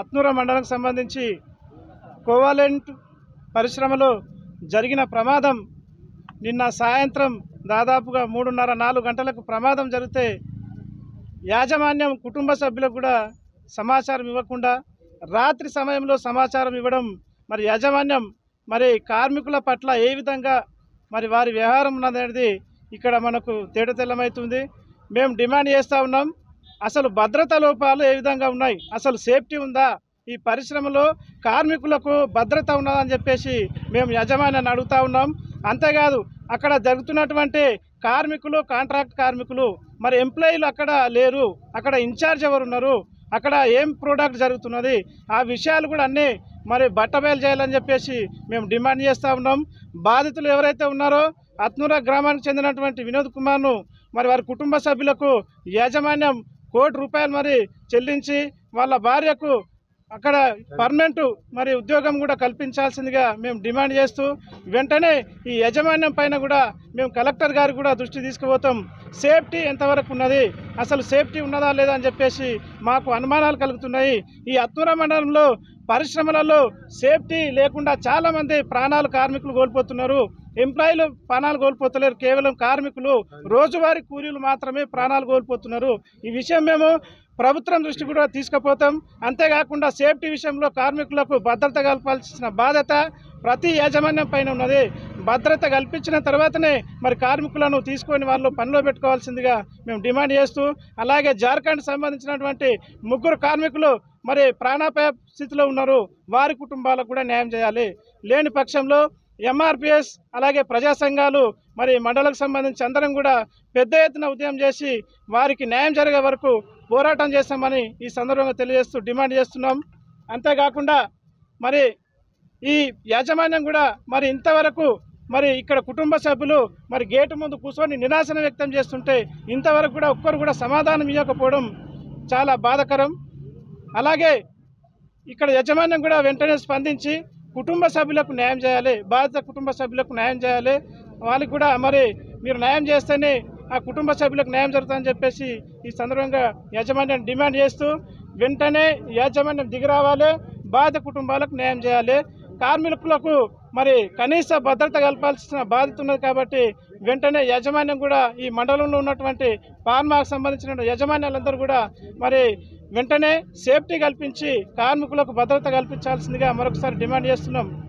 అత్నూర మండలం సంబంధించి కోవాలెంట్ పరిశ్రమలో జరిగిన ప్రమాదం నిన్న సాయంత్రం దాదాపుగా మూడున్నర నాలుగు గంటలకు ప్రమాదం జరిగితే యాజమాన్యం కుటుంబ సభ్యులకు కూడా సమాచారం ఇవ్వకుండా రాత్రి సమయంలో సమాచారం ఇవ్వడం మరి యాజమాన్యం మరి కార్మికుల పట్ల ఏ విధంగా మరి వారి వ్యవహారం ఉన్నదనేది ఇక్కడ మనకు తేటతెల్లమవుతుంది మేము డిమాండ్ చేస్తూ ఉన్నాం అసలు భద్రతా లోపాలు ఏ విధంగా ఉన్నాయి అసలు సేఫ్టీ ఉందా ఈ పరిశ్రమలో కార్మికులకు భద్రత ఉన్నదని చెప్పేసి మేము యజమాని అడుగుతా ఉన్నాం అంతేకాదు అక్కడ జరుగుతున్నటువంటి కార్మికులు కాంట్రాక్ట్ కార్మికులు మరి ఎంప్లాయీలు అక్కడ లేరు అక్కడ ఇన్ఛార్జ్ ఎవరు ఉన్నారు అక్కడ ఏం ప్రోడక్ట్ జరుగుతున్నది ఆ విషయాలు కూడా అన్నీ మరి బట్టబయలు చేయాలని చెప్పేసి మేము డిమాండ్ చేస్తూ ఉన్నాం బాధితులు ఎవరైతే ఉన్నారో అత్నూర గ్రామానికి చెందినటువంటి వినోద్ కుమార్ను మరి వారి కుటుంబ సభ్యులకు యాజమాన్యం కోటి రూపాయలు మరి చెల్లించి వాళ్ళ భార్యకు అక్కడ పర్మనెంట్ మరి ఉద్యోగం కూడా కల్పించాల్సిందిగా మేము డిమాండ్ చేస్తూ వెంటనే ఈ యాజమాన్యం పైన కూడా మేము కలెక్టర్ గారికి కూడా దృష్టి తీసుకుపోతాం సేఫ్టీ ఎంతవరకు ఉన్నది అసలు సేఫ్టీ ఉన్నదా లేదా అని చెప్పేసి మాకు అనుమానాలు కలుగుతున్నాయి ఈ అత్తూర మండలంలో పరిశ్రమలలో సేఫ్టీ లేకుండా చాలామంది ప్రాణాలు కార్మికులు కోల్పోతున్నారు ఎంప్లాయీలు ప్రాణాలు కోల్పోతలేరు కేవలం కార్మికులు రోజువారీ కూలీలు మాత్రమే ప్రాణాలు కోల్పోతున్నారు ఈ విషయం మేము ప్రభుత్వం దృష్టి కూడా తీసుకుపోతాం అంతేకాకుండా సేఫ్టీ విషయంలో కార్మికులకు భద్రత కల్పాల్సిన బాధ్యత ప్రతి యాజమాన్యం పైన ఉన్నది భద్రత కల్పించిన తర్వాతనే మరి కార్మికులను తీసుకొని వాళ్ళు పనిలో పెట్టుకోవాల్సిందిగా మేము డిమాండ్ చేస్తూ అలాగే జార్ఖండ్ సంబంధించినటువంటి ముగ్గురు కార్మికులు మరి ప్రాణాపాయ స్థితిలో ఉన్నారు వారి కుటుంబాలకు కూడా న్యాయం చేయాలి లేని పక్షంలో ఎంఆర్పిఎస్ అలాగే ప్రజా సంఘాలు మరి మండలకు సంబంధించి అందరం కూడా పెద్ద ఎత్తున ఉద్యమం చేసి వారికి న్యాయం జరిగే వరకు పోరాటం చేస్తామని ఈ సందర్భంగా తెలియజేస్తూ డిమాండ్ చేస్తున్నాం అంతేకాకుండా మరి ఈ యాజమాన్యం కూడా మరి ఇంతవరకు మరి ఇక్కడ కుటుంబ సభ్యులు మరి గేటు ముందు కూర్చొని నిరాశన వ్యక్తం చేస్తుంటే ఇంతవరకు కూడా ఒక్కరు కూడా సమాధానం ఇవ్వకపోవడం చాలా బాధాకరం అలాగే ఇక్కడ యాజమాన్యం కూడా వెంటనే స్పందించి కుటుంబ సభ్యులకు న్యాయం చేయాలి బాధిత కుటుంబ సభ్యులకు న్యాయం చేయాలి వాళ్ళకి కూడా మరి మీరు న్యాయం చేస్తేనే ఆ కుటుంబ సభ్యులకు న్యాయం జరుగుతుందని చెప్పేసి ఈ సందర్భంగా యాజమాన్యం డిమాండ్ చేస్తూ వెంటనే యాజమాన్యం దిగి రావాలి బాధిత కుటుంబాలకు న్యాయం చేయాలి కార్మికులకు మరి కనీస భద్రత కల్పాల్సిన బాధ్యత ఉన్నది కాబట్టి వెంటనే యాజమాన్యం కూడా ఈ మండలంలో ఉన్నటువంటి ఫార్మాకు సంబంధించిన యాజమాన్యాలందరూ కూడా మరి వెంటనే సేఫ్టీ కల్పించి కార్మికులకు భద్రత కల్పించాల్సిందిగా మరొకసారి డిమాండ్ చేస్తున్నాం